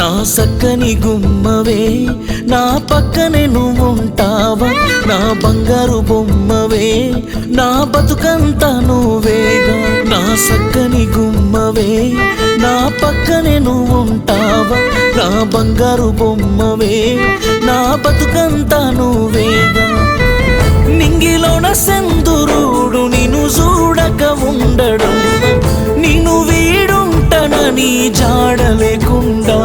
నా సక్కని గుమ్మవే నా పక్కనే నువ్వు ఉంటావా నా బంగారు బొమ్మవే నా బతుకంతా నువ్వేగా నా సక్కని గుమ్మవే నా పక్కనే నువ్వు ఉంటావా నా బంగారు బొమ్మవే నా బతుకంతా నువ్వేగా నింగిలోన సెందురుడు నిన్ను చూడక ఉండడు నిన్ను వీడుంటనని జాడ లేకుండా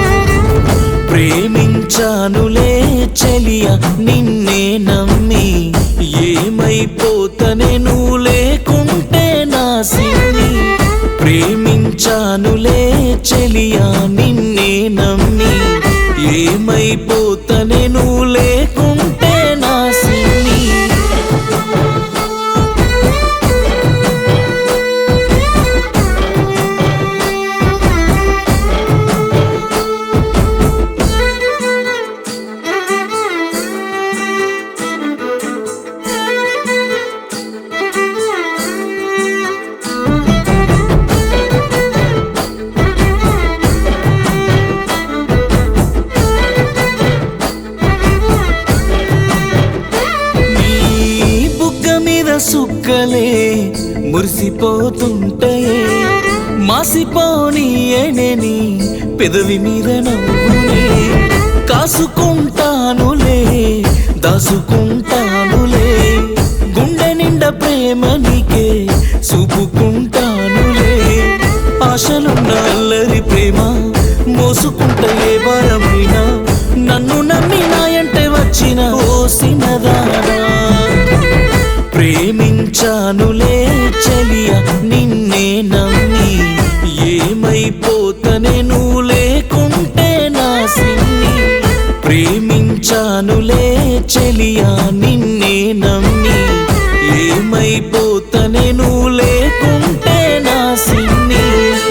ప్రేమించానులే చెలియ నిన్నే నమ్మి ఏమైపోతనే నువ్వు లేకుంటే నా సిన్ని ప్రేమించానులే చెలియ నిన్నే నమ్మి ఏమైపోతనే నువ్వు లేకుంటే నా సిన్ని నీ బుగ్గ మీద సుక్కలే మురిసిపోతుంటాయే మాసిపోని ఏనేని పెదవి మీద నవ్వునే కాసుకుంటానులే దాసుకుంటానులే గుండె నిండా ప్రేమ నీకే చూపుకుంటానులే ఆశలున్న అల్లరి ప్రేమ మోసుకుంటే ఏ భారమైనా నన్ను నమ్మి నాయంటే వచ్చిన ఓసినదానా ప్రేమించానులే చెలియ నిన్నే నమ్మి ఏమైపోతనే నువ్వు లేకుంటే నా సిన్ని ప్రేమించానులే చెలియ నిన్నే నమ్మి ఏమైపోతనే నువ్వు లేకుంటే నా సిన్ని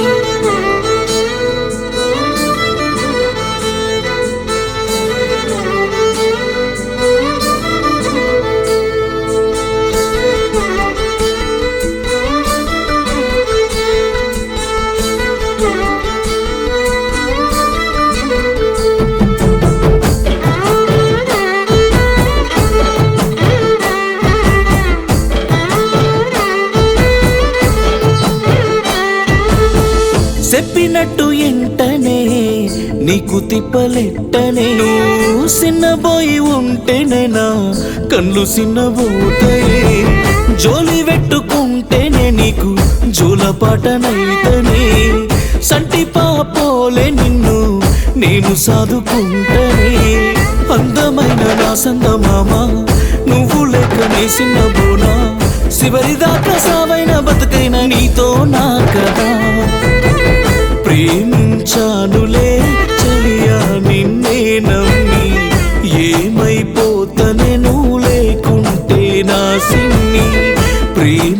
చెప్పినట్టు ఎంటనే నీకు తిప్పలెట్టనే నువ్వు సిన్నబోయి ఉంటేనేనా కళ్ళు సిన్నబోతాయి జోలి పెట్టుకుంటేనే నీకు జోలపాటనైతనే సంటి పాపోలే నిన్ను నేను సాదుకుంటనే అందమైన నా సందమామ నువ్వు లెక్కనే సిన్నబోనా చివరిదాకా సావైన బతుకైన నీతో నా కదా ప్రేమించానులే చెలియా నిన్నే నమ్మి ఏమైపోతనే నువ్వు లేకుంటే నా సిన్ని ప్రేమ